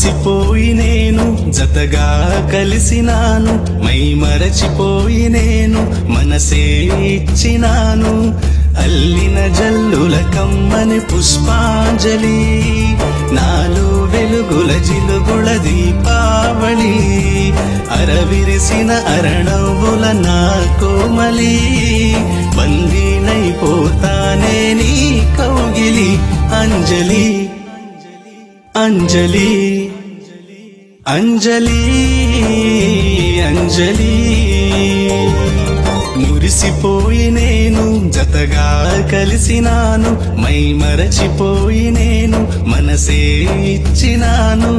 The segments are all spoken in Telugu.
మురిసిపోయి నేను జతగా కలిసినాను మై మరచిపోయి నేను మనసే ఇచ్చినాను అల్లిన జల్లుల కమ్మని పుష్పాంజలి నాలో వెలుగుల జిలుగుల దీపావళి అరవిరిసిన అరణవుల నా కోమలి బందీనైపోతానే నీ కౌగిలి అంజలి అంజలి అంజలి అంజలి మురిసిపోయి నేను జతగా కలిసినాను మై మరచిపోయి నేను మనసే ఇచ్చినాను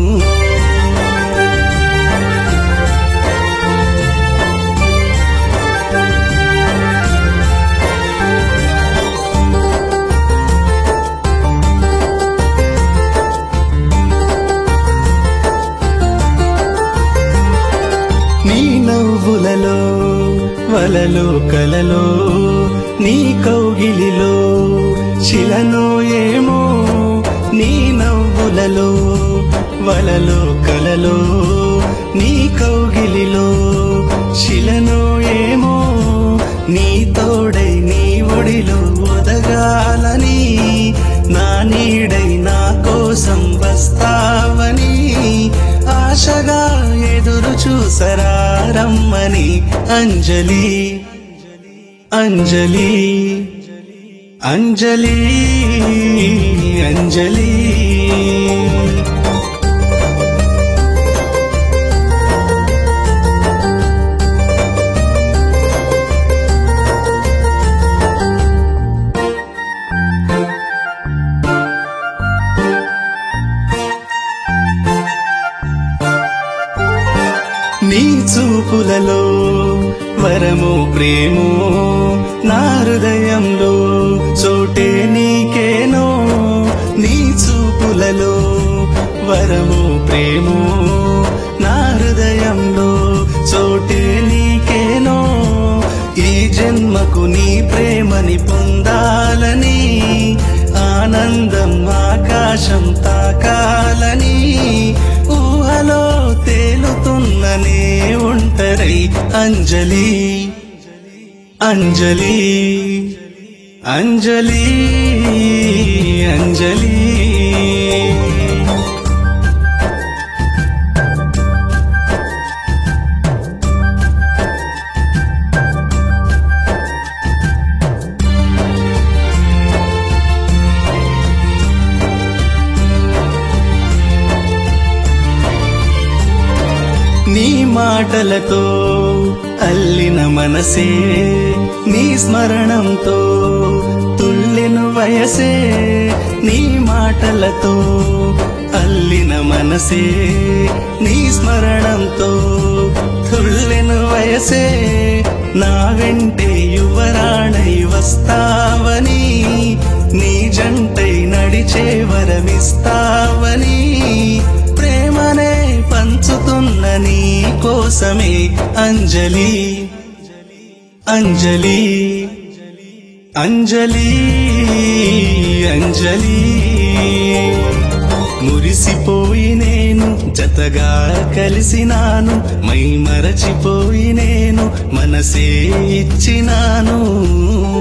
నీ నవ్వులలో వలలో కలలో నీ కౌగిలిలో శిలను ఏమో నీ నవ్వులలో వలలో కలలో నీ కౌగిలిలో శిలను ఏమో నీ తోడై నీ ఒడిలో ఒదగాలని నా నీడై నా కోసం వస్తావని ఆశగా ఎదురు చూసరా రమ్మని అంజలి అంజలి అంజలి అంజలి నీ చూపులలో వరము ప్రేమో నా హృదయంలో చోటే నీకేనో నీ చూపులలో వరము ప్రేమో నా హృదయంలో చోటే నీకేనో ఈ జన్మకు నీ ప్రేమని పొందాలని ఆనందం ఆకాశం తాకాలని ఊహలో తేలుతున్ననే ఉంటరై అంజలి అంజలి అంజలి అంజలి నీ మాటలతో అల్లిన మనసే నీ స్మరణంతో తుళ్ళెను వయసే నీ మాటలతో అల్లిన మనసే నీ స్మరణంతో తుళ్ళెను వయసే నా వెంటే యువరాణై వస్తావని నీ జంటై నడిచే వరమిస్తావని ప్రేమనే పంచుతున్న నీ కోసమే అంజలి అంజలి అంజలి అంజలి మురిసిపోయి నేను జతగా కలిసినాను మై మరచిపోయి నేను మనసే ఇచ్చినాను